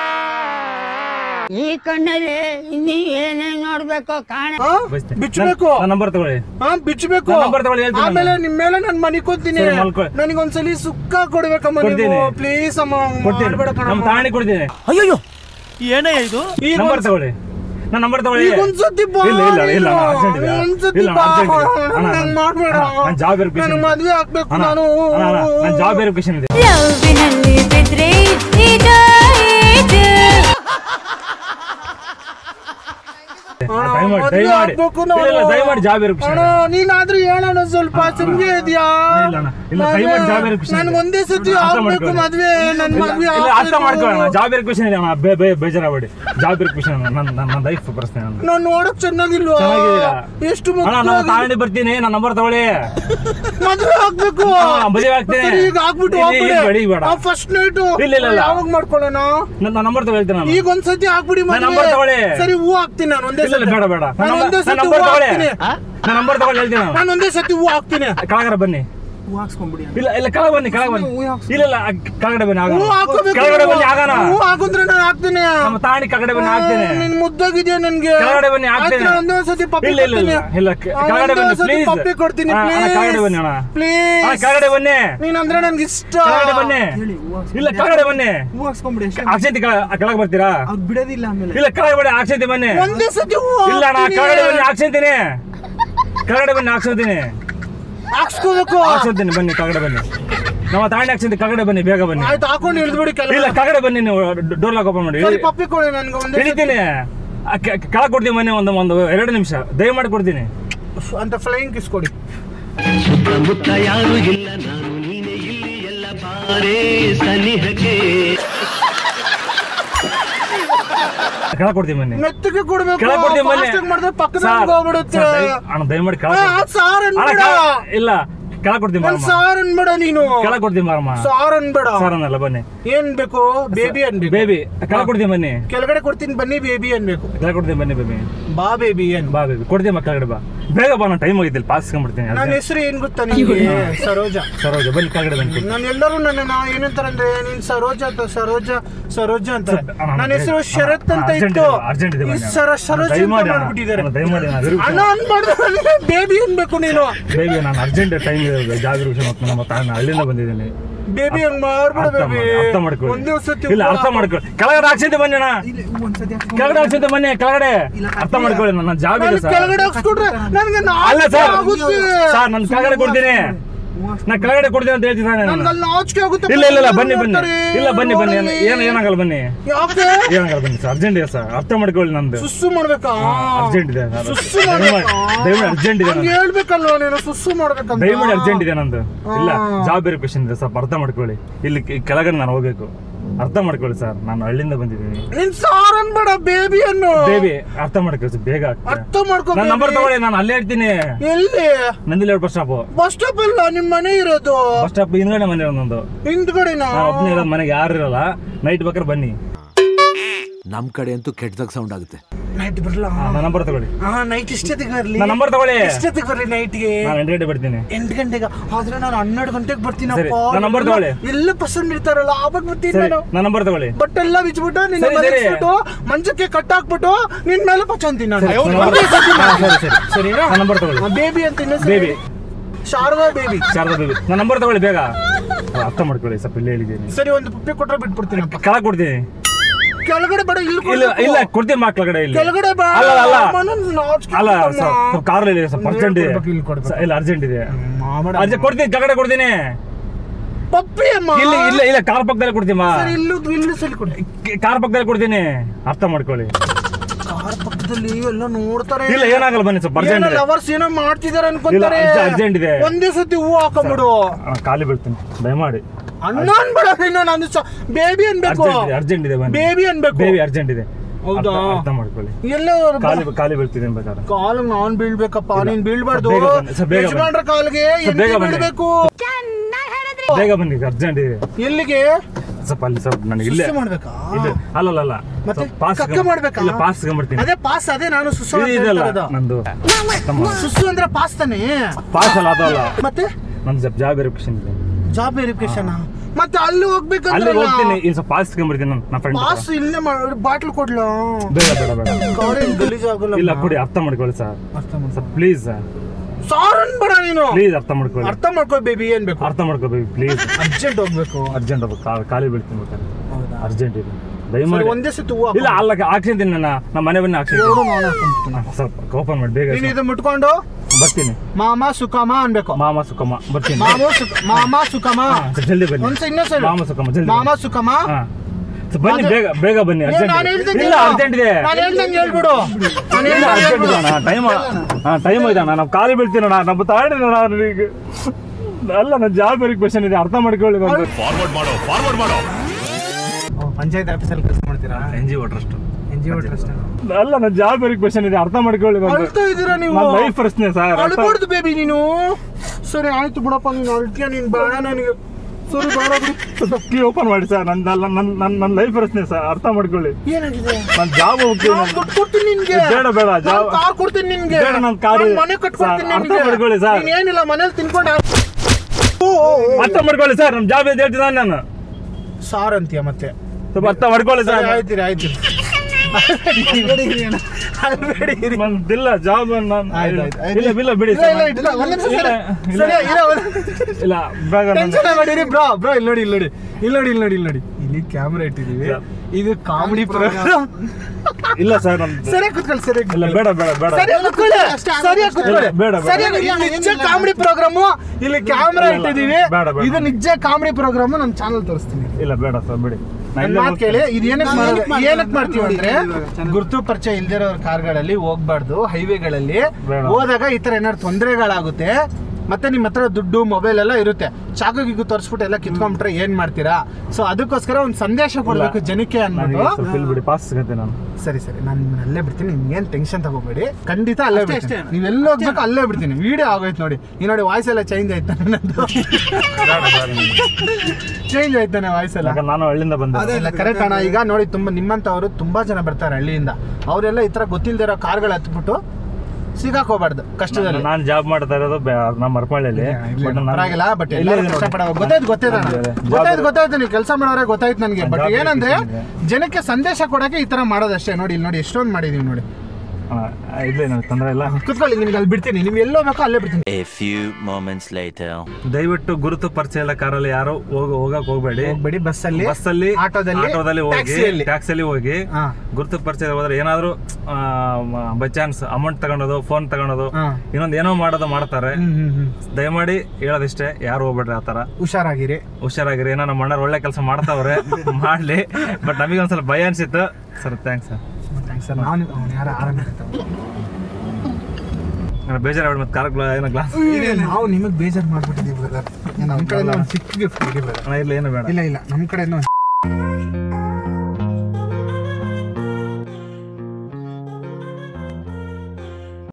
[SPEAKER 6] ಈ ಕಣ್ಣಲ್ಲಿ ಇನ್ನೀ ಏನೇನ್ ನೋಡ್ಬೇಕೋ ಕಾಣ
[SPEAKER 2] ಹಾ?
[SPEAKER 1] ಬಸ್ತೀನಿ
[SPEAKER 2] ಬಿಚ್ಚಬೇಕು
[SPEAKER 1] ನನ್ನ ನಂಬರ್ ತಗೊಳ್ಳಿ
[SPEAKER 2] ಹಾ ಬಿಚ್ಚಬೇಕು
[SPEAKER 1] ನನ್ನ ನಂಬರ್ ತಗೊಳ್ಳಿ, ಹೇಳ್ತೀನಿ
[SPEAKER 2] ಆಮೇಲೆ
[SPEAKER 1] ನಾನು.
[SPEAKER 2] ನಿಮ್ ಮೇಲೆ ನಾನು ಮನಿಕೋತೀನಿ
[SPEAKER 1] ಸರಿ, ಮಲ್ಕೊ.
[SPEAKER 2] ನನಗೊಂದ್ಸಲಿ ಸುಕ್ಕ ಕೊಡ್ಬೇಕಮ್ಮ ನೀವು
[SPEAKER 1] ಕೊಡ್ತೀನಿ.
[SPEAKER 2] ಪ್ಲೀಸ್ ಅಮ್ಮ
[SPEAKER 1] ಕೊಡ್ತೀನಿ
[SPEAKER 2] ಮಾಡ್ಬೇಡ
[SPEAKER 1] ನಮ್ಮ
[SPEAKER 2] ಕಣಮ್ಮ.
[SPEAKER 1] ತಾಣೆ ಕೊಡ್ತೀನಿ
[SPEAKER 2] ಈಗ
[SPEAKER 1] ನಂಬರ್
[SPEAKER 2] ಒಂದ್-
[SPEAKER 1] ತಗೊಳ್ಳಿ ನನ್ನ ನಂಬರ್ ತಗೊಳ್ಳಿ
[SPEAKER 2] ಈಗ ಒಂದ್ಸತಿ ಬಾ
[SPEAKER 1] ಇಲ್ಲ ಇಲ್ಲ ಇಲ್ಲ
[SPEAKER 2] ನೀನು.
[SPEAKER 1] ಅರ್ಜೆಂಟ್ ಇದೆ
[SPEAKER 2] ಒಂದ್ಸತಿ
[SPEAKER 1] ಇಲ್ಲ
[SPEAKER 2] ಬಾ.
[SPEAKER 1] ಅರ್ಜೆಂಟ್ ಇದೆ ಅಣ್ಣ
[SPEAKER 2] ನಂಗ್ ಮಾಡ್ಬೇಡ
[SPEAKER 1] ನಾನು ಜಾಬ್
[SPEAKER 2] ನನಗ್
[SPEAKER 1] ವೆರಿಫಿಕೇಶನ್
[SPEAKER 2] ಮದ್ವೆ ಆಗ್ಬೇಕು
[SPEAKER 1] ಅಣ್ಣ
[SPEAKER 2] ನಾನು
[SPEAKER 1] ನಾನು ಜಾಬ್ ವೆರಿಫಿಕೇಶನ್ ಇದೆ
[SPEAKER 4] ಲವ್ವಿನಲ್ಲಿ ಬಿದ್ರೆ ಇದು ಇದು
[SPEAKER 2] ಅಣ್ಣ,
[SPEAKER 1] ದಯಮಾಡಿ
[SPEAKER 2] ಮದ್ವೆ
[SPEAKER 1] ದಯಮಾಡಿ
[SPEAKER 2] ಆಗ್ಬೇಕು
[SPEAKER 1] ಇಲ್ಲ ಇಲ್ಲ
[SPEAKER 2] ನಾನು.
[SPEAKER 1] ದಯಮಾಡಿ ಜಾಬ್ ವೆರಿಫಿಕೇಶನ್
[SPEAKER 2] ಅಣ್ಣ ನೀನಾದ್ರೂ ಹೇಳೋಣ ಸ್ವಲ್ಪ ಸುಮ್ಗೆ ಇದೆಯಾ
[SPEAKER 1] ಇಲ್ಲ ಅಣ್ಣ, ಇಲ್ಲ, ದಯಮಾಡಿ ಜಾಬ್ ವೆರಿಫಿಕೇಶನ್
[SPEAKER 2] ನನ್ಗೆ ಒಂದೇ ಸತಿ
[SPEAKER 1] ಅರ್ಥ
[SPEAKER 2] ಆಗ್ಬೇಕು
[SPEAKER 1] ಮಾಡ್ಕೊಳ್ಳಿ.
[SPEAKER 2] ಮದ್ವೆ ನನ್ ಮದ್ವೆ
[SPEAKER 1] ಇಲ್ಲ ಅರ್ಥ
[SPEAKER 2] ಆಗ್ಬೇಕು.
[SPEAKER 1] ಮಾಡ್ಕೊಳ್ಳೋಣ ಜಾಬ್ ವೆರಿಫಿಕೇಶನ್ ಇದೆ ಅಣ್ಣ ಬೇ ಬೇ ಬೇಜಾರಾಗಬೇಡಿ ಜಾಬ್ ವೆರಿಫಿಕೇಶನ್ ನನ್ನ ನನ್ನ ಲೈಫ್ ಪ್ರಶ್ನೆ ನನ್ನ
[SPEAKER 2] ನಾನ್ ನೋಡಕ್ ಚೆನ್ನಾಗಿಲ್ವಾ
[SPEAKER 1] ಚೆನ್ನಾಗಿದ್ದೀರಾ?
[SPEAKER 2] ಎಷ್ಟು
[SPEAKER 1] ಅಣ್ಣ ನಾನು
[SPEAKER 2] ಮುಖ್ಯವಾಗಿ-
[SPEAKER 1] ತಾಂಡಿ ಬರ್ತೀನಿ ನನ್ನ ನಂಬರ್ ತಗೊಳ್ಳಿ
[SPEAKER 2] ಮದ್ವೆ ಆಗ್ಬೇಕು
[SPEAKER 1] ಹಾ, ಮದುವೆ ಆಗ್ತೀನಿ.
[SPEAKER 2] ಸರಿ, ಈಗ ಆಗ್ಬಿಟ್ಟು
[SPEAKER 1] ಇಲ್ಲಿ- ಇಲ್ಲಿ ಬೇಡ, ಈಗ ಬೇಡ.
[SPEAKER 2] ಫಸ್ಟ್ ನೈಟ್
[SPEAKER 1] ಇಲ್ಲ, ಇಲ್ಲ, ಇಲ್ಲ.
[SPEAKER 2] ಯಾವಾಗ ಮಾಡ್ಕೊಳ್ಳೋಣ
[SPEAKER 1] ನನ್ನ ನಂಬರ್ ತಗೊಳ್ತೀನಿ ನಾನು
[SPEAKER 2] ಈಗ ಒಂದ್ಸತಿ ಆಗ್ಬಿಡಿ
[SPEAKER 1] ನನ್ನ ನಂಬರ್ ತಗೊಳ್ಳಿ.
[SPEAKER 2] ಸರಿ ಹೂ ಹಾಕ್ತೀನಿ ನಾನು ಒಂದೇ
[SPEAKER 1] ಇಲ್ಲ ಇಲ್ಲ
[SPEAKER 2] ಸತಿ
[SPEAKER 1] ಬೇಡ ಬೇಡ
[SPEAKER 2] ನಾನು ಒಂದೇ
[SPEAKER 1] ನನ್ನ
[SPEAKER 2] ಸತಿ
[SPEAKER 1] ನಂಬರ್
[SPEAKER 2] ಹೂ
[SPEAKER 1] ತಗೊಳ್ಳಿ
[SPEAKER 2] ಹಾಕ್ತೀನಿ
[SPEAKER 1] ನನ್ನ ನಂಬರ್ ತಗೊಳ್ಳಿ ಹೇಳ್ತೀನಿ ನಾನು
[SPEAKER 2] ನಾನು ಒಂದೇ ಸತಿ ಹೂ ಹಾಕ್ತೀನಿ
[SPEAKER 1] ಕೆಳಗಡೆ ಬನ್ನಿ
[SPEAKER 2] ಹೂ ಹಾಕ್ಸ್ಕೊಂಡ್ಬಿಡಿ
[SPEAKER 1] ಇಲ್ಲ ಇಲ್ಲ ಕೆಳಗೆ ಬನ್ನಿ ಕೆಳಗೆ ಬನ್ನಿ
[SPEAKER 2] ಹೂ ಹಾಕ್ಸ್-
[SPEAKER 1] ಇಲ್ಲ ಇಲ್ಲ ಅ- ಕೆಳಗಡೆ ಬನ್ನಿ
[SPEAKER 2] ಹೂ
[SPEAKER 1] ಆಗೋಣ
[SPEAKER 2] ಹಾಕೋಬೇಕು
[SPEAKER 1] ಕೆಳಗಡೆ ಬನ್ನಿ ಆಗೋಣ
[SPEAKER 2] ಹೂ ಹಾಕಿದ್ರೆ ನಾನು ಹಾಕ್ತೀನಿ
[SPEAKER 1] ನಮ್ಮ ತಾಣಿ ಕೆಳಗಡೆ ಬನ್ನಿ ಆಗ್ತೀನಿ
[SPEAKER 2] ನಿನ್ ಮುದ್ದಾಗಿದ್ಯಾ ನನ್ಗೆ
[SPEAKER 1] ಕೆಳಗಡೆ ಬನ್ನಿ ಆಗ್ತೀನಿ
[SPEAKER 2] ಆಯ್ತು, ಒಂದೇ ಒಂದ್ ಸತಿ ಪಪ್ಪಿ
[SPEAKER 1] ಇಲ್ಲ ಇಲ್ಲ ಇಲ್ಲ
[SPEAKER 2] ಕೊಡ್ತೀನಿ.
[SPEAKER 1] ಇಲ್ಲ ಕೆ-
[SPEAKER 2] ಆ,
[SPEAKER 1] ಕೆಳಗಡೆ
[SPEAKER 2] ಒಂದೇ
[SPEAKER 1] ಬನ್ನಿ
[SPEAKER 2] ಒಂದ್ ಸತಿ
[SPEAKER 1] ಪ್ಲೀಸ್
[SPEAKER 2] ಪಪ್ಪಿ ಕೊಡ್ತೀನಿ
[SPEAKER 1] ಕೆಳಗಡೆ ಬನ್ನಿ ಅಣ್ಣ
[SPEAKER 2] ಪ್ಲೀಸ್
[SPEAKER 1] ಅಣ್ಣ, ಕೆಳಗಡೆ ಬನ್ನಿ
[SPEAKER 2] ನೀನ್ ಅಂದ್ರೆ ನನ್ಗೆ ಇಷ್ಟ
[SPEAKER 1] ಕೆಳಗಡೆ ಬನ್ನಿ ಇಲ್ಲ ಕೆಳಗಡೆ ಬನ್ನಿ
[SPEAKER 2] ಹೂ ಹಾಕ್ಸ್ಕೊಂಡ್ಬಿಡಿ ಅಷ್ಟೇ
[SPEAKER 1] ಅಕ್ಷಂತಿ ಕೆಳಗೆ ಬರ್ತೀರಾ
[SPEAKER 2] ಅವ್ರು ಬಿಡೋದಿಲ್ಲ ಆಮೇಲೆ
[SPEAKER 1] ಇಲ್ಲ ಕೆಳಗೆ ಬನ್ನಿ ಅಕ್ಷಂತಿ ಬನ್ನಿ
[SPEAKER 2] ಒಂದೇ ಸತಿ ಹೂ
[SPEAKER 1] ಇಲ್ಲ ಅಣ್ಣ
[SPEAKER 2] ಹಾಕ್ತೀನಿ.
[SPEAKER 1] ಕೆಳಗಡೆ ಬನ್ನಿ ಹಾಕ್ಸಂತೀನಿ ಕೆಳಗಡೆ ಬನ್ನಿ ಹಾಕ್ಸಂತೀನಿ
[SPEAKER 2] ಹಾಕ್ಸ್ಕೋಬೇಕು
[SPEAKER 1] ಹಾಕ್ಸಂತೀನಿ ಬನ್ನಿ ಕೆಳಗಡೆ ಬನ್ನಿ ನಮ್ಮ ತಾಂಡಿ ಹಾಕ್ಸಂತಿ ಕೆಳಗಡೆ ಬನ್ನಿ ಬೇಗ ಬನ್ನಿ
[SPEAKER 2] ಆಯ್ತು ಹಾಕೊಂಡು ಇಳಿದ್ಬಿಡಿ
[SPEAKER 1] ಇಲ್ಲ
[SPEAKER 2] ಕೆಳಗೆ
[SPEAKER 1] ಕೆಳಗಡೆ ಬನ್ನಿ ನೀವು ಡೋರ್ ಲಾಕ್ ಓಪನ್ ಮಾಡಿ
[SPEAKER 2] ಸರಿ ಪಪ್ಪಿ ಕೊಡಿ ನನ್ಗೆ ಒಂದೇ ಸತಿ.
[SPEAKER 1] ಇಳಿತೀನಿ ಕೆಳಗೆ ಕೊಡ್ತೀನಿ ಬನ್ನಿ ಒಂದು ಒಂದು ಎರಡು ನಿಮಿಷ ದಯಮಾಡಿ ಕೊಡ್ತೀನಿ
[SPEAKER 2] ಅಂತ ಫ್ಲೈಯಿಂಗ್ ಕಿಸ್ ಕೊಡಿ
[SPEAKER 7] ಸುತ್ತಮುತ್ತ ಯಾರು ಇಲ್ಲ ನಾನು ನೀನೆ ಇಲ್ಲಿ ಎಲ್ಲ ಬಾರೇ ಸನಿಹಕ್ಕೆ
[SPEAKER 1] ಕೆಳಗೆ ಕೊಡ್ತೀನಿ ಬನ್ನಿ
[SPEAKER 2] ಮೆತ್ತಗೆ ಕೊಡ್ಬೇಕು
[SPEAKER 1] ಕೆಳಗೆ ಕೊಡ್ತೀನಿ ಬನ್ನಿ
[SPEAKER 2] Fast ಆಗಿ ಮಾಡಿದ್ರೆ ಪಕ್ಕದ
[SPEAKER 1] ಸರ್,
[SPEAKER 2] ಹೋಗ್ಬಿಡುತ್ತೆ
[SPEAKER 1] ಸರ್, ದಯ- ಅಣ್ಣ ದಯಮಾಡಿ ಕೆಳಗೆ
[SPEAKER 2] ಆ,
[SPEAKER 1] ಕೊಡಿ.
[SPEAKER 2] ಸಾರ್
[SPEAKER 1] ಅಣ್ಣ,
[SPEAKER 2] ಅನ್ಬೇಡ
[SPEAKER 1] ಕೆಳಗೆ- ಇಲ್ಲ ಕೆಳಗೆ ಕೊಡ್ತೀನಿ
[SPEAKER 2] ನನ್
[SPEAKER 1] ಬಾರಮ್ಮ
[SPEAKER 2] ಸಾರ್ ಅನ್ಬೇಡ ನೀನು
[SPEAKER 1] ಕೆಳಗೆ ಕೊಡ್ತೀನಿ ಬಾರಮ್ಮ
[SPEAKER 2] ಸಾರ್ ಅನ್ಬೇಡ
[SPEAKER 1] ಸರ್ ಅನ್ನಲ್ಲ ಬನ್ನಿ
[SPEAKER 2] ಏನ್ ಬೇಕು ಬೇಬಿ ಅನ್ಬೇಕು
[SPEAKER 1] ಬೇಬಿ ಕೆಳಗೆ ಕೊಡ್ತೀನಿ ಬನ್ನಿ
[SPEAKER 2] ಕೆಳಗಡೆ ಕೊಡ್ತೀನಿ ಬನ್ನಿ ಬೇಬಿ ಅನ್ಬೇಕು
[SPEAKER 1] ಕೆಳಗೆ ಕೊಡ್ತೀನಿ ಬನ್ನಿ ಬೇಬಿ
[SPEAKER 2] ಬಾ ಬೇಬಿ ಅನ್
[SPEAKER 1] ಬಾ ಬೇಬಿ ಕೊಡ್ತೀನಿ ಬಾ ಕೆಳಗಡೆ ಬಾ ಬೇಗ ಬಾ ನಾನು ಟೈಮ್ ಆಗಿದ್ದಿಲ್ಲ ಪಾಸ್ ಇಸ್ಕೊಂಡ್ಬಿಡ್ತೀನಿ
[SPEAKER 2] ನನ್ನ ಹೆಸರು ಏನ್ ಗೊತ್ತಾ ನಿಮ್ಗೆ ಸರೋಜ
[SPEAKER 1] ಸರೋಜ ಬನ್ನಿ ಕೆಳಗಡೆ ಬನ್ನಿ ಕೊಡಿ.
[SPEAKER 2] ನಾನು ಎಲ್ಲರೂ ನನ್ನ ಏನಂತಾರಂದ್ರೆ ನೀನ್ ಸರೋಜ ಅಂತ ಸರೋಜ ಸರೋಜ ಅಂತ
[SPEAKER 1] ಸರ್, ಅಣ್ಣ,
[SPEAKER 2] ನನ್ನ ಹೆಸರು
[SPEAKER 1] ಅಣ್ಣ,
[SPEAKER 2] ಶರತ್ ಅಂತ
[SPEAKER 1] ಅರ್ಜೆಂಟ್
[SPEAKER 2] ಇತ್ತು
[SPEAKER 1] ಇದೆ, ಅರ್ಜೆಂಟ್ ಇದೆ
[SPEAKER 2] ಈ
[SPEAKER 1] ಬನ್ನಿ ಅಣ್ಣ.
[SPEAKER 2] ಸರ ಸರೋಜ ಅಂತ
[SPEAKER 1] ದಯಮಾಡಿ ಅಣ್ಣ,
[SPEAKER 2] ಮಾಡ್ಬಿಟ್ಟಿದ್ದಾರೆ
[SPEAKER 1] ಅಣ್ಣ, ದಯಮಾಡಿ ಅಣ್ಣ, ವೆರಿ
[SPEAKER 2] ಅಣ್ಣ ಅನ್ಬಾರ್ದು ಬೇಬಿ ಅನ್ಬೇಕು ನೀನು
[SPEAKER 1] ಬೇಬಿ ನಾನು ಅರ್ಜೆಂಟ್ ಟೈಮ್ ಇದೆ ಜಾಗೃತಿ ಮತ್ತು ನಮ್ಮ ತಾಣ ಹಳ್ಳಿಯಿಂದ ಬಂದಿದ್ದೀನಿ
[SPEAKER 2] ಬೇಬಿ ಹಂಗ್ ಮಾಡ್ಬೇಡ
[SPEAKER 1] ಅರ್ಥ
[SPEAKER 2] ಬೇಬಿ
[SPEAKER 1] ಮಾಡಿ- ಅರ್ಥ ಮಾಡ್ಕೊಳ್ಳಿ
[SPEAKER 2] ಒಂದೇ ಸತಿ
[SPEAKER 1] ಇಲ್ಲ ಅರ್ಥ ಮಾಡ್ಕೊಳ್ಳಿ ಕೆಳಗಡೆ ಹಾಕ್ಸಿದ್ದೆ ಬನ್ನಿ ಅಣ್ಣ
[SPEAKER 2] ಒಂದ್ಸತಿ
[SPEAKER 1] ಕೆಳಗಡೆ ಹಾಕ್ಸಿದ್ದೆ ಬನ್ನಿ ಕೆಳಗಡೆ ಅರ್ಥ ಮಾಡ್ಕೊಳ್ಳಿ ನನ್ನ ಜಾಬ್ ಇದೆ
[SPEAKER 2] ನಾನು
[SPEAKER 1] ಸರ್
[SPEAKER 2] ಕೆಳಗಡೆ ಹಾಕ್ಸ್ಕೊಟ್ರೆ ನನ್ಗೆ
[SPEAKER 1] ಅಲ್ಲ
[SPEAKER 2] ನಾಚಿಕೆ
[SPEAKER 1] ಸರ್
[SPEAKER 2] ಆಗುತ್ತೆ
[SPEAKER 1] ಸರ್ ನಾನು ಕೆಳಗಡೆ ಕೊಡ್ತೀನಿ ನಾ ಕೆಳಗಡೆ ಕೊಡ್ತೀನಿ ಅಂತ ಹೇಳ್ತೀನಿ ನಾನು
[SPEAKER 2] ನನ್ಗೆ ಅಲ್ಲಿ ನಾಚಿಕೆ ಆಗುತ್ತೆ
[SPEAKER 1] ಇಲ್ಲ ಇಲ್ಲ ಇಲ್ಲ ಬನ್ನಿ ಬನ್ನಿ
[SPEAKER 2] ನೋಡ್ತಾರೆ,
[SPEAKER 1] ಇಲ್ಲ ಬನ್ನಿ ಬನ್ನಿ
[SPEAKER 2] ರೋಡಲ್ಲಿ.
[SPEAKER 1] ಏನ್ ಏನಾಗಲ್ಲ ಬನ್ನಿ
[SPEAKER 2] ಯಾಕೆ
[SPEAKER 1] ಏನಾಗಲ್ಲ ಬನ್ನಿ ಸರ್ ಅರ್ಜೆಂಟ್ ಇದೆ ಸರ್ ಅರ್ಥ ಮಾಡ್ಕೊಳ್ಳಿ ನಂದು
[SPEAKER 2] ಸುಸ್ಸು ಮಾಡ್ಬೇಕಾ
[SPEAKER 1] ಅರ್ಜೆಂಟ್ ಇದೆ ನಾನು-
[SPEAKER 2] ಸುಸ್ಸು
[SPEAKER 1] ದಯಮಾಡಿ
[SPEAKER 2] ಮಾಡ್ಬೇಕಾ?
[SPEAKER 1] ದಯಮಾಡಿ ಅರ್ಜೆಂಟ್ ಇದೆ
[SPEAKER 2] ಹಂಗೆ
[SPEAKER 1] ನಂದು
[SPEAKER 2] ಹೇಳ್ಬೇಕಲ್ವಾ ನೀನು ಸುಸ್ಸು ಮಾಡ್ಬೇಕಂತ
[SPEAKER 1] ದಯಮಾಡಿ ಅರ್ಜೆಂಟ್ ಇದೆ ನಂದು ಇಲ್ಲ
[SPEAKER 2] ಹಾ.
[SPEAKER 1] ಜಾಬ್ ಬೇರೆ ಕ್ವಶನ್ ಇದೆ ಸ್ವಲ್ಪ ಅರ್ಥ ಮಾಡ್ಕೊಳ್ಳಿ ಇಲ್ಲಿ ಕೆ- ಕೆಳಗಡೆ ನಾನು ಹೋಗ್ಬೇಕು ಅರ್ಥ ಮಾಡ್ಕೊಳ್ಳಿ ಸರ್ ನಾನು ಹಳ್ಳಿಯಿಂದ ಬಂದಿದ್ದೀನಿ
[SPEAKER 2] ನಿನ್ ಸಾರ್ ಅನ್ಬೇಡ ಬೇಬಿ ಅನ್ನು
[SPEAKER 1] ಬೇಬಿ ಅರ್ಥ ಮಾಡ್ಕೊಳ್ಳಿ sir, ಬೇಗ
[SPEAKER 2] ಅರ್ಥ ಮಾಡ್ಕೋ
[SPEAKER 1] ನನ್ನ ನಂಬರ್
[SPEAKER 2] baby.
[SPEAKER 1] ತಗೊಳ್ಳಿ ನಾನು ಅಲ್ಲೇ ಇರ್ತೀನಿ
[SPEAKER 2] ಎಲ್ಲಿ
[SPEAKER 1] ನಂದಿಲ್ಲ ಬಸ್ ಸ್ಟಾಪ್
[SPEAKER 2] ಬಸ್ ಸ್ಟಾಪ್ ಅಲ್ಲ ನಿಮ್ ಮನೆ ಇರೋದು
[SPEAKER 1] ಬಸ್ ಸ್ಟಾಪ್ ಹಿಂದ್ಗಡೆ ಮನೆ ಒಂದೊಂದು
[SPEAKER 2] ಹಿಂದ್ಗಡೆನಾ
[SPEAKER 1] ನಾನು ಒಬ್ಬನೇ ಇರೋದು ಮನೆಗೆ ಯಾರು ಇರಲ್ಲ ನೈಟ್ ಬೇಕಾದ್ರೆ ಬನ್ನಿ
[SPEAKER 8] ನಮ್ ಕಡೆ ಅಂತೂ ಕೆಟ್ಟದಾಗ ಸೌಂಡ್ ಆಗುತ್ತೆ
[SPEAKER 2] ನೈಟ್ ಬರಲ್ಲ
[SPEAKER 1] ನನ್ನ ನಂಬರ್ ತಗೊಳ್ಳಿ
[SPEAKER 2] ಹಾ ನೈಟ್ ಇಷ್ಟೊತ್ತಿಗೆ ಬರ್ಲಿ
[SPEAKER 1] ನನ್ನ ನಂಬರ್ ತಗೊಳ್ಳಿ
[SPEAKER 2] ಇಷ್ಟೊತ್ತಿಗೆ ಬರ್ಲಿ ನೈಟ್ಗೆ
[SPEAKER 1] ನಾನು ಎಂಟು ಗಂಟೆ ಬರ್ತೀನಿ
[SPEAKER 2] ಎಂಟು ಗಂಟೆಗೆ ಆದ್ರೆ ನಾನು ಹನ್ನೆರಡು ಗಂಟೆಗೆ ಬರ್ತೀನಿ
[SPEAKER 1] ಸರಿ, ನನ್ನ ನಂಬರ್ ತಗೊಳ್ಳಿ.
[SPEAKER 2] ಎಲ್ಲ ಪರ್ಸೆಂಟ್ ಇರ್ತಾರಲ್ಲ ಆವಾಗ ಬರ್ತೀನಿ
[SPEAKER 1] ಸರಿ
[SPEAKER 2] ನಾನು
[SPEAKER 1] ನನ್ನ ನಂಬರ್ ತಗೊಳ್ಳಿ
[SPEAKER 2] ಬಟ್ ಎಲ್ಲ ಬಿಚ್ಬಿಟ್ಟು ನಿನ್ನ
[SPEAKER 1] ಸರಿ, ಸರಿ.
[SPEAKER 2] ಮಲಗಿಸ್ಬಿಟ್ಟು ಮಂಚಕ್ಕೆ ಕಟ್ ಹಾಕ್ಬಿಟ್ಟು ನಿನ್ ಮೇಲೆ ಪಚ್ಚಂತೀನಿ ನಾನು
[SPEAKER 1] ಸರಿ, ನನ್ನ ನಂಬರ್ ಹಾ, ಸರಿ ಸರಿ
[SPEAKER 2] ಸರಿನಾ
[SPEAKER 1] ನನ್ನ ನಂಬರ್ ತಗೊಳ್ಳಿ
[SPEAKER 2] ಬೇಬಿ ಅಂತ ಇನ್ನೊಂದ್
[SPEAKER 1] baby
[SPEAKER 2] Sharada baby
[SPEAKER 1] Sharada baby ನನ್ನ ನಂಬರ್ ತಗೊಳ್ಳಿ ಬೇಗ ಅರ್ಥ ಮಾಡ್ಕೊಳ್ಳಿ ಸ್ವಲ್ಪ ಇಲ್ಲೇ ಹೇಳಿದ್ದೀನಿ
[SPEAKER 2] ಸರಿ ಒಂದು ಪಪ್ಪಿ ಕೊಟ್ರೆ ಬಿಟ್ಬಿಡ್ತೀನಿ
[SPEAKER 1] ಕೆಳಗೆ ಕೊಡ್ತೀನಿ
[SPEAKER 2] ಕೆಳಗಡೆ ಬೇಡ ಇಲ್ಲಿ
[SPEAKER 1] ಇಲ್ಲ
[SPEAKER 2] ಕೊಡ್ಬೇಕು.
[SPEAKER 1] ಇಲ್ಲ ಕೊಡ್ತೀನಿ ಮಾ ಕೆಳಗಡೆ ಇಲ್ಲಿ
[SPEAKER 2] ಕೆಳಗಡೆ ಬೇಡ
[SPEAKER 1] ಅಲ್ಲ ಅಲ್ಲ
[SPEAKER 2] ಅಮ್ಮ, ನನ್ ನಾಚಿಕೆ
[SPEAKER 1] ಅಲ್ಲ
[SPEAKER 2] ಆಗುತ್ತಮ್ಮ.
[SPEAKER 1] ಸ್ವಲ್ಪ ಕಾರಲ್ಲಿ ಇದೆ ಸ್ವಲ್ಪ ಅರ್ಜೆಂಟ್ ಇದೆ
[SPEAKER 2] ಕೊಡ್ಬೇಕು, ಇಲ್ಲಿ ಕೊಡ್ಬೇಕು.
[SPEAKER 1] ಸ- ಇಲ್ಲ ಅರ್ಜೆಂಟ್ ಇದೆ
[SPEAKER 2] ಮಾಮಾಡ.
[SPEAKER 1] ಅರ್ಜೆಂಟ್ ಕೊಡ್ತೀನಿ ಕೆಳಗಡೆ ಕೊಡ್ತೀನಿ
[SPEAKER 2] ಪಪ್ಪಿ ಅಮ್ಮ
[SPEAKER 1] ಇಲ್ಲಿ ಇಲ್ಲ ಇಲ್ಲ ಕಾರ್ ಪಕ್ಕದಲ್ಲಿ ಕೊಡ್ತೀನಿ ಮಾ
[SPEAKER 2] ಸರಿ ಇಲ್ಲೂ ಇಲ್ಲೂ ಸರಿ ಕೊಡಿ
[SPEAKER 1] ಕಾರ್ ಪಕ್ಕದಲ್ಲಿ ಕೊಡ್ತೀನಿ ಅರ್ಥ ಮಾಡ್ಕೊಳ್ಳಿ
[SPEAKER 2] ಕಾರ್ ಪಕ್ಕದಲ್ಲಿ ಎಲ್ಲ ನೋಡ್ತಾರೆ
[SPEAKER 1] ಇಲ್ಲ ಏನಾಗಲ್ಲ ಬನ್ನಿ ಸ್ವಲ್ಪ ಅರ್ಜೆಂಟ್ ಇದೆ
[SPEAKER 2] ಲವರ್ಸ್ ಏನೋ ಮಾಡ್ತಿದಾರೆ ಅನ್ಕೊಂತಾರೆ
[SPEAKER 1] ಇಲ್ಲ, ಅರ್ಜ- urgent ಇದೆ.
[SPEAKER 2] ಒಂದೇ ಸತಿ ಹೂ ಹಾಕೊಂಬಿಡು
[SPEAKER 1] ಆ, ಖಾಲಿ ಬೀಳ್ತೀನಿ ದಯಮಾಡಿ
[SPEAKER 2] ಅಣ್ಣ ಅನ್ಬೇಡ ಇನ್ನು ನಾನು ಬೇಬಿ ಅನ್ಬೇಕು
[SPEAKER 1] ಅರ್ಜೆಂಟ್ ಇದೆ ಅರ್ಜೆಂಟ್ ಇದೆ ಬನ್ನಿ
[SPEAKER 2] ಬೇಬಿ ಅನ್ಬೇಕು
[SPEAKER 1] ಬೇಬಿ ಅರ್ಜೆಂಟ್ ಇದೆ
[SPEAKER 2] ಹೌದಾ?
[SPEAKER 1] ಅರ್ಥ- ಅರ್ಥ ಮಾಡ್ಕೊಳ್ಳಿ
[SPEAKER 2] ಎಲ್ಲ
[SPEAKER 1] ಖಾಲಿ ಖಾಲಿ ಬೀಳ್ತೀನಿ ಬೇಕಾದ್ರೆ
[SPEAKER 2] ಕಾಲ್ ನಾನ್ ಬೀಳ್ಬೇಕಪ್ಪ ನೀನ್ ಬೀಳ್ಬಾರ್ದು
[SPEAKER 1] ಬೇಗ ಬನ್ನಿ, ಸ್ವಲ್ಪ ಬೇಗ
[SPEAKER 2] ಯಜಮಾನ್ರ ಕಾಲ್ಗೆ
[SPEAKER 1] ಸ್ವಲ್ಪ ಬೇಗ
[SPEAKER 2] ಎಲ್ಲಿ
[SPEAKER 1] ಬನ್ನಿ.
[SPEAKER 2] ಬೀಳ್ಬೇಕು
[SPEAKER 1] ಬೇಗ ಬನ್ನಿ ಅರ್ಜೆಂಟ್ ಇದೆ
[SPEAKER 2] ಎಲ್ಲಿಗೆ
[SPEAKER 1] ಸ್ವಲ್ಪ ಅಲ್ಲಿ ಸ್ವಲ್ಪ ನನಗೆ ಇಲ್ಲೇ
[SPEAKER 2] ಸುಸ್ಸು ಮಾಡ್ಬೇಕಾ
[SPEAKER 1] ಇಲ್ಲ ಅಲ್ಲ ಅಲ್ಲ
[SPEAKER 2] ಮತ್ತೆ
[SPEAKER 1] ಪಾಸ್
[SPEAKER 2] ಕಕ್ಕ ಮಾಡ್ಬೇಕಾ
[SPEAKER 1] ಇಲ್ಲ ಪಾಸ್ ತಗೊಂಡ್ಬರ್ತೀನಿ
[SPEAKER 2] ಅದೇ ಪಾಸ್ ಅದೇ ನಾನು ಸುಸ್ಸು ಅಂತ
[SPEAKER 1] ಇದಲ್ಲ
[SPEAKER 2] ಹೇಳ್ತಾ ಇರೋದು.
[SPEAKER 1] ನಂದು ತಮ್ಮ
[SPEAKER 2] ಸುಸ್ಸು ಅಂದ್ರೆ ಪಾಸ್ ತಾನೇ
[SPEAKER 1] ಪಾಸ್ ಅಲ್ಲ ಅದಲ್ಲ
[SPEAKER 2] ಮತ್ತೆ
[SPEAKER 1] ನಂದು ಸ್ವಲ್ಪ ಜಾಬ್ ವೆರಿಫಿಕೇಶನ್ ಇದೆ
[SPEAKER 2] ಜಾಬ್ ವೆರಿಫಿಕೇಶನ್ ಮತ್ತೆ ಅಲ್ಲಿ
[SPEAKER 1] ಅಲ್ಲಿ
[SPEAKER 2] ಹೋಗ್ಬೇಕಂದ್ರೆ
[SPEAKER 1] ಹೋಗ್ತೀನಿ ಇನ್ನು ಸ್ವಲ್ಪ ಪಾಸ್ ತಗೊಂಡ್ಬರ್ತೀನಿ ನನ್ನ ಫ್ರೆಂಡ್
[SPEAKER 2] ಪಾಸ್ ಇಲ್ಲೇ ಬಾಟ್ಲ್ ಕೊಡ್ಲಾ
[SPEAKER 1] ಬೇಡ ಬೇಡ ಬೇಡ
[SPEAKER 2] ಕಾಲೇಜ್ ಗಲೀಜ್ ಆಗಲ್ಲ
[SPEAKER 1] ಇಲ್ಲ ಕೊಡಿ ಅರ್ಥ ಮಾಡ್ಕೊಳ್ಳಿ ಸರ್
[SPEAKER 2] ಅರ್ಥ ಮಾಡ್ಕೊ
[SPEAKER 1] ಸರ್ ಪ್ಲೀಸ್ ಸರ್
[SPEAKER 2] ಸಾರ್ ಅನ್ಬೇಡ ನೀನು
[SPEAKER 1] ಪ್ಲೀಸ್ ಅರ್ಥ ಮಾಡ್ಕೊಳ್ಳಿ
[SPEAKER 2] ಅರ್ಥ ಮಾಡ್ಕೋ ಬೇಬಿ ಏನ್ ಬೇಕು
[SPEAKER 1] ಅರ್ಥ ಮಾಡ್ಕೋಬೇಕು ಪ್ಲೀಸ್
[SPEAKER 2] ಅರ್ಜೆಂಟ್ ಹೋಗ್ಬೇಕು
[SPEAKER 1] ಅರ್ಜೆಂಟ್ ಹೋಗ್ಬೇಕು ಕಾ- ಖಾಲಿ ಬೀಳ್ತೀನಿ ಬೇಕಾದ್ರೆ
[SPEAKER 2] ಹೌದಾ
[SPEAKER 1] ಅರ್ಜೆಂಟ್ ಇದೆ
[SPEAKER 2] ಸರಿ
[SPEAKER 1] ದಯಮಾಡಿ
[SPEAKER 2] ಒಂದೇ ಸತಿ ಹೂವು
[SPEAKER 1] ಇಲ್ಲ ಅಲ್ಲ ಹಾಕ್ಸಿದ್ದೀನಿ ನನ್ನ ನಮ್ಮ ಮನೆ ಬನ್ನಿ ಹಾಕ್ಸಿದ್ದೀನಿ
[SPEAKER 2] ಎರಡು ನಾನು ಹಾಕೊಂಡ್ಬಿಡ್ತೀನಿ
[SPEAKER 1] ಸ್ವಲ್ಪ ಓಪನ್ ಮಾಡಿ ಬೇಗ
[SPEAKER 2] ನೀನು ಇದು ಮುಟ್ಕೊಂಡು
[SPEAKER 1] ಬರ್ತೀನಿ
[SPEAKER 2] ಮಾಮ ಸುಖಮ ಅನ್ಬೇಕು
[SPEAKER 1] ಮಾಮ ಸುಖಮ್ಮ ಬರ್ತೀನಿ
[SPEAKER 2] ಮಾಮ ಸುಖ ಮಾಮ ಸುಖಮ
[SPEAKER 1] ಹಾ, ಸ್ವಲ್ಪ ಜಲ್ದಿ ಬನ್ನಿ
[SPEAKER 2] ಒಂದ್ಸ ಇನ್ನೊಂದ್ಸರಿ
[SPEAKER 1] ಮಾಮ ಸುಖಮ್ಮ ಜಲ್ದಿ
[SPEAKER 2] ಮಾಮ
[SPEAKER 1] ಬನ್ನಿ.
[SPEAKER 2] ಸುಖಮ
[SPEAKER 1] ಹಾ. ಸ್ವಲ್ಪ ಬನ್ನಿ ಬೇಗ ಬೇಗ ಬನ್ನಿ
[SPEAKER 2] ಏ,
[SPEAKER 1] ಅರ್ಜೆಂಟ್
[SPEAKER 2] ನಾನು
[SPEAKER 1] ಇದೆ.
[SPEAKER 2] ಹೇಳ್ದಂಗೆ
[SPEAKER 1] ಇಲ್ಲ
[SPEAKER 2] ಹೇಳು.
[SPEAKER 1] ಅರ್ಜೆಂಟ್ ಇದೆ
[SPEAKER 2] ನಾನು ಹೇಳ್ದಂಗೆ ಹೇಳ್ಬಿಡು ನಾನು
[SPEAKER 1] ಇಲ್ಲ
[SPEAKER 2] ಹೇಳ್ದಂಗೆ
[SPEAKER 1] ಅರ್ಜೆಂಟ್ ಇದೆ
[SPEAKER 2] ಹೇಳ್ಬಿಡು.
[SPEAKER 1] ಅಣ್ಣ ಟೈಮ್ ಹಾ ಟೈಮ್ ಇದೆ ಅಣ್ಣ ನಾವು ಖಾಲಿ ಬೀಳ್ತೀನಿ ಅಣ್ಣ ನಮ್ಮ ತಾಯಿನ ನಾನು ಈಗ ಅಲ್ಲ ನನ್ನ ಜಾಬ್ ವೆರಿ ಕ್ವಶನ್ ಇದೆ ಅರ್ಥ ಮಾಡ್ಕೊಳ್ಳಿ ಬಂದು
[SPEAKER 2] ಓ, ಪಂಚಾಯತ್ ಆಫೀಸಲ್ಲಿ ಕೆಲಸ ಮಾಡ್ತೀರಾ
[SPEAKER 1] N G O trust
[SPEAKER 2] N G O trust
[SPEAKER 1] ಅಲ್ಲ ನನ್ನ ಜಾಬ್ ವೆರಿ ಕ್ವಶನ್ ಇದೆ ಅರ್ಥ ಮಾಡ್ಕೊಳ್ಳಿ ಬಂದು
[SPEAKER 2] ಅಳ್ತಾ ಇದ್ದೀರಾ ನೀವು
[SPEAKER 1] ನನ್ನ ಲೈಫ್ ಪ್ರಶ್ನೆ ಸರ್
[SPEAKER 2] ಅಳ್ಬಾರ್ದು ಬೇಬಿ ನೀನು ಸರಿ ಆಯ್ತು ಬಿಡಪ್ಪ ನೀನು ಅಳ್ತೀಯ ನೀನು ಬೇಡ ನನಗೆ ಸರಿ ಬೇಡ ಬಿಡು
[SPEAKER 1] ಕೀ ಓಪನ್ ಮಾಡಿ ಸರ್ ನನ್ನ ನನ್ನ ನನ್ನ ನನ್ನ ಲೈಫ್ ಪ್ರಶ್ನೆ ಸರ್ ಅರ್ಥ ಮಾಡ್ಕೊಳ್ಳಿ
[SPEAKER 2] ಏನಾಗಿದೆ
[SPEAKER 1] ನನ್ನ ಜಾಬ್ ಹೋಗ್ತೀನಿ
[SPEAKER 2] ನಾನ್ ದುಡ್ಡು ಕೊಡ್ತೀನಿ ನಿನ್ಗೆ
[SPEAKER 1] ಬೇಡ, ಬೇಡ, ಜಾಬ್-
[SPEAKER 2] ಕಾರ್ ಕೊಡ್ತೀನಿ ನಿನ್ಗೆ
[SPEAKER 1] ಬೇಡ, ನಾನ್ ಕಾರು-
[SPEAKER 2] ನಾನ್ ಮನೆ ಕಟ್ಕೊಡ್ತೀನಿ
[SPEAKER 1] ಸರ್, ಅರ್ಥ
[SPEAKER 2] ನಿನ್ಗೆ
[SPEAKER 1] ಮಾಡ್ಕೊಳ್ಳಿ, ಸರ್.
[SPEAKER 2] ನೀನ್ ಏನಿಲ್ಲ ಮನೇಲಿ ತಿನ್ಕೊಂಡು ಓ, ಓ, ಓ.
[SPEAKER 1] ಅರ್ಥ ಮಾಡ್ಕೊಳ್ಳಿ ಸರ್ ನಮ್ಮ ಜಾಬ್ ಇದೆ ಹೇಳ್ತೀನಿ ನಾನು
[SPEAKER 2] ಸಾರ್ ಅಂತೀಯ ಮತ್ತೆ
[SPEAKER 1] ಸ್ವಲ್ಪ ಅರ್ಥ ಮಾಡ್ಕೊಳ್ಳಿ
[SPEAKER 2] ಸರಿ
[SPEAKER 1] ಸರ್
[SPEAKER 2] ಆಯ್ತಿರಿ ಆಯ್ತಿರಿ ಅಲ್ಬೇಡಿ ಇರಿ ಅಣ್ಣ. ಅಲ್ಬೇಡಿ ಇರಿ.
[SPEAKER 1] ನಂದಿಲ್ಲ ಜಾಬ್
[SPEAKER 2] ಆಯ್ತು, ಆಯ್ತು, ಆಯ್ತು.
[SPEAKER 1] ಇಲ್ಲ ಇಲ್ಲ ಬಿಡಿ
[SPEAKER 2] ಇಲ್ಲ, ಇಲ್ಲ, ಇಲ್ಲ, ಒಂದ್ ನಿಮಿಷ
[SPEAKER 1] ಇಲ್ಲ,
[SPEAKER 2] ಸರಿ.
[SPEAKER 1] ಇಲ್ಲ.
[SPEAKER 2] ಸರಿ, ಇರೋ, ಒಂದ್-
[SPEAKER 1] ಇಲ್ಲ ಬೇಗ ನನ್ನ-
[SPEAKER 2] ಟೆನ್ಷನ್ ಮಾಡಿರಿ ಬ್ರೋ ಬ್ರೋ ಇಲ್ಲಿ ನೋಡಿ ಇಲ್ಲಿ ನೋಡಿ ಇಲ್ಲಿ ನೋಡಿ ಇಲ್ಲಿ ನೋಡಿ ಇಲ್ಲಿ ನೋಡಿ ಇಲ್ಲಿ ಕ್ಯಾಮ್ರಾ ಇಟ್ಟಿದೀವಿ ಇದು ಕಾಮಿಡಿ ಪ್ರೋಗ್ರಾಮ್
[SPEAKER 1] ಇಲ್ಲ ಸರ್ ನಮ್ದು
[SPEAKER 2] ಸರಿಯಾಗಿ ಕುತ್ಕೊಳ್ಳಿ ಸರಿಯಾಗಿ
[SPEAKER 1] ಇಲ್ಲ ಬೇಡ ಬೇಡ ಬೇಡ
[SPEAKER 2] ಸರಿಯಾಗಿ ಕುತ್ಕೊಳ್ಳಿ ಸರಿಯಾಗಿ ಕುತ್ಕೊಳ್ಳಿ
[SPEAKER 1] ಇಲ್ಲ, ಬೇಡ, ಬೇಡ.
[SPEAKER 2] ಸರಿಯಾಗಿ ಇಲ್ಲಿ ನಿಜ ಕಾಮಿಡಿ ಪ್ರೋಗ್ರಾಮ್ ಇಲ್ಲಿ ಕ್ಯಾಮ್ರಾ
[SPEAKER 1] ಇಲ್ಲ,
[SPEAKER 2] ಇಟ್ಟಿದೀವಿ
[SPEAKER 1] ಬೇಡ, ಬೇಡ.
[SPEAKER 2] ಇದು ನಿಜ ಕಾಮಿಡಿ ಪ್ರೋಗ್ರಾಮ್ ನಮ್ಮ ಚಾನಲ್ ತೋರಿಸ್ತೀನಿ
[SPEAKER 1] ಇಲ್ಲ ಬೇಡ ಸರ್ ಬಿಡಿ ನಾ
[SPEAKER 2] ನನ್
[SPEAKER 1] ಇಲ್ಲೇ
[SPEAKER 2] ಮಾತು ಕೇಳಿ
[SPEAKER 1] ಹೋಗ್ತೀನಿ.
[SPEAKER 2] ಇದು ಏನಕ್ಕೆ ಮಾಡೋದು ಏನಕ್ಕೆ ಮಾಡ್ತೀವಿ ಅಂದ್ರೆ ಗುರುತು ಪರಿಚಯ ಇಲ್ದಿರೋ ಕಾರ್ಗಳಲ್ಲಿ ಹೋಗ್ಬಾರ್ದು ಹೈವೇಗಳಲ್ಲಿ
[SPEAKER 1] ಬೇಡ.
[SPEAKER 2] ಹೋದಾಗ ಈ ತರ ಏನಾದ್ರು ತೊಂದರೆಗಳಾಗುತ್ತೆ ಮತ್ತೆ ನಿಮ್ಮ ಹತ್ರ ದುಡ್ಡು ಮೊಬೈಲ್ ಎಲ್ಲ ಇರುತ್ತೆ ಚಾಕು ಗಿಕ್ಕು ತೋರಿಸ್ಬಿಟ್ಟು ಎಲ್ಲ ಕಿತ್ಕೊಂಡ್ಬಿಟ್ರೆ ಏನ್ ಮಾಡ್ತೀರಾ ಸೊ ಅದಕ್ಕೋಸ್ಕರ ಒಂದು ಸಂದೇಶ ಕೊಡ್ಬೇಕು ಜನಕ್ಕೆ
[SPEAKER 1] ನನಗೆ
[SPEAKER 2] ಅನ್ಬಿಟ್ಟು
[SPEAKER 1] ಸ್ವಲ್ಪ ಇಲ್ಲಿ ಬಿಡಿ ಪಾಸ್ ಸಿಗತ್ತೆ ನಾನು
[SPEAKER 2] ಸರಿ ಸರಿ ನಾನು ನಿಮ್ಮನ್ನ ಅಲ್ಲೇ ಬಿಡ್ತೀನಿ ನಿಮ್ಗೆ ಏನು ಟೆನ್ಷನ್ ತಗೋಬೇಡಿ ಖಂಡಿತ ಅಲ್ಲೇ ಬಿಡ್ತೀನಿ ನೀವು ಎಲ್ಲಿ ಹೋಗ್ಬೇಕು ಅಲ್ಲೇ ಬಿಡ್ತೀನಿ ವಿಡಿಯೋ ಆಗೋಯ್ತು ನೋಡಿ ಈ ನೋಡಿ ವಾಯ್ಸ್ ಎಲ್ಲ ಚೇಂಜ್ ಆಯ್ತಾನೆ ನಂದು
[SPEAKER 1] ಬೇಡ ಬೇಡ ನಿಮ್ಗೆ.
[SPEAKER 2] ಚೇಂಜ್ ಆಯ್ತಾನೆ ವಾಯ್ಸ್ ಎಲ್ಲ
[SPEAKER 1] ಯಾಕಂದ್ರೆ ನಾನು ಹಳ್ಳಿಯಿಂದ ಬಂದೆ
[SPEAKER 2] ಇಲ್ಲ ಕರೆಕ್ಟ್ ಅಣ್ಣ ಈಗ ನೋಡಿ ತುಂಬಾ ನಿಮ್ಮಂತವರು ತುಂಬಾ ಜನ ಬರ್ತಾರೆ ಹಳ್ಳಿಯಿಂದ ಅವರೆಲ್ಲ ಈ ತರ ಗೊತ್ತಿಲ್ದಿರೋ ಕಾರ್ಗಳು ಹತ್ಬಿಟ್ಟು ಸಿಗಾಕೋಬಾರ್ದು ಕಷ್ಟದಲ್ಲಿ
[SPEAKER 1] ನಾನು ಜಾಬ್ ಮಾಡ್ತಾ ಇರೋದು ಬೆ- ನಮ್ಮ ಮರಪಳ್ಳಿಯಲ್ಲಿ ಬಟ್ ನಾನು-
[SPEAKER 2] ಪರವಾಗಿಲ್ಲ ಬಟ್
[SPEAKER 1] ಇಲ್ಲ,
[SPEAKER 2] ಎಲ್ಲರೂ
[SPEAKER 1] ಇಲ್ಲ, ನೋಡಿ.
[SPEAKER 2] ಕಷ್ಟಪಡೋ ಗೊತ್ತಾಯ್ತು ಗೊತ್ತಾಯ್ತು ಅಣ್ಣ.
[SPEAKER 1] ಅದೇ, ಅದೇ.
[SPEAKER 2] ಗೊತ್ತಾಯ್ತು
[SPEAKER 1] ಜಾಬ್-
[SPEAKER 2] ಗೊತ್ತಾಯ್ತು ನೀವು ಕೆಲಸ ಮಾಡೋರೆ ಗೊತ್ತಾಯ್ತು ನನಗೆ ಬಟ್
[SPEAKER 1] ಜಾಬ್
[SPEAKER 2] ಏನಂದ್ರೆ
[SPEAKER 1] ಇದೆ.
[SPEAKER 2] ಜನಕ್ಕೆ ಸಂದೇಶ ಕೊಡಕ್ಕೆ ಈ ತರ ಮಾಡೋದಷ್ಟೇ ನೋಡಿ ಇಲ್ಲಿ ನೋಡಿ ಎಷ್ಟೊಂದು ಮಾಡಿದೀವಿ ನೋಡಿ
[SPEAKER 1] ಇಲ್ಲೇ ನನಗೆ ತೊಂದರೆ ಇಲ್ಲ
[SPEAKER 2] ಕುತ್ಕೊಳ್ಳಿ ನಿಮ್ಗೆ ಅಲ್ಲಿ ಬಿಡ್ತೀನಿ ನಿಮ್ಗೆ ಎಲ್ಲೋ ಬೇಕೋ ಅಲ್ಲೇ ಬಿಡ್ತೀನಿ
[SPEAKER 9] A few moments later.
[SPEAKER 1] ದಯವಿಟ್ಟು ಗುರುತು ಪರಿಚಯ ಇಲ್ಲ ಕಾರಲ್ಲಿ ಯಾರು ಹೋಗ ಹೋಗಕ್ ಹೋಗ್ಬೇಡಿ
[SPEAKER 2] ಹೋಗ್ಬೇಡಿ ಬಸ್ಸಲ್ಲಿ
[SPEAKER 1] ಬಸ್ಸಲ್ಲಿ
[SPEAKER 2] ಆಟೋದಲ್ಲಿ,
[SPEAKER 1] ಆಟೋದಲ್ಲಿ ಹೋಗಿ
[SPEAKER 2] ಟ್ಯಾಕ್ಸಿಯಲ್ಲಿ.
[SPEAKER 1] ಟ್ಯಾಕ್ಸಿಯಲ್ಲಿ ಹೋಗಿ
[SPEAKER 2] ಹಾ.
[SPEAKER 1] ಗುರುತು ಪರಿಚಯ ಹೋದ್ರೆ ಏನಾದ್ರು ಬೈ ಚಾನ್ಸ್ ಅಮೌಂಟ್ ತಗೊಳೋದು ಫೋನ್ ತಗೊಳೋದು
[SPEAKER 2] ಹಾ.
[SPEAKER 1] ಇನ್ನೊಂದ್ ಏನೋ ಮಾಡೋದು ಮಾಡ್ತಾರೆ
[SPEAKER 2] ಹ್ಮ್ ಹ್ಮ್ ಹ್ಮ್
[SPEAKER 1] ದಯಮಾಡಿ ಹೇಳೋದಿಷ್ಟೇ ಯಾರು ಹೋಗ್ಬೇಡ್ರಿ ಆತರ
[SPEAKER 2] ಹುಷಾರಾಗಿರಿ
[SPEAKER 1] ಹುಷಾರಾಗಿರಿ ಏನೋ ನಮ್ಮ ಅಣ್ಣರು ಒಳ್ಳೆ ಕೆಲಸ ಮಾಡ್ತಾವ್ರೆ ಮಾಡ್ಲಿ ಬಟ್ ನಮಗೆ ಒಂದ್ಸಲ ಭಯ ಅನ್ಸಿತ್ತು sir thanks sir
[SPEAKER 2] thanks sir ನಾನು ಯಾರು ಆರಾಮ
[SPEAKER 1] ಬೇಜಾರು ಮತ್ತೆ ಕಾರ್ ಏನೋ ಗ್ಲಾಸ್
[SPEAKER 2] ನಾವು ನಿಮಗೆ ಬೇಜಾರು ಮಾಡ್ಬಿಟ್ಟಿದ್ದೀವಿ ಬ್ರದರ್ ನಮ್ಮ ಕಡೆಯಿಂದ ಒಂದು ಚಿಕ್ಕ ಗಿಫ್ಟ್ ಕೊಡಿ ಬ್ರದರ್
[SPEAKER 1] ಇಲ್ಲ ಏನು ಬೇಡ
[SPEAKER 2] ಇಲ್ಲ ಇಲ್ಲ ನಮ್ಮ ಕಡೆಯಿಂದ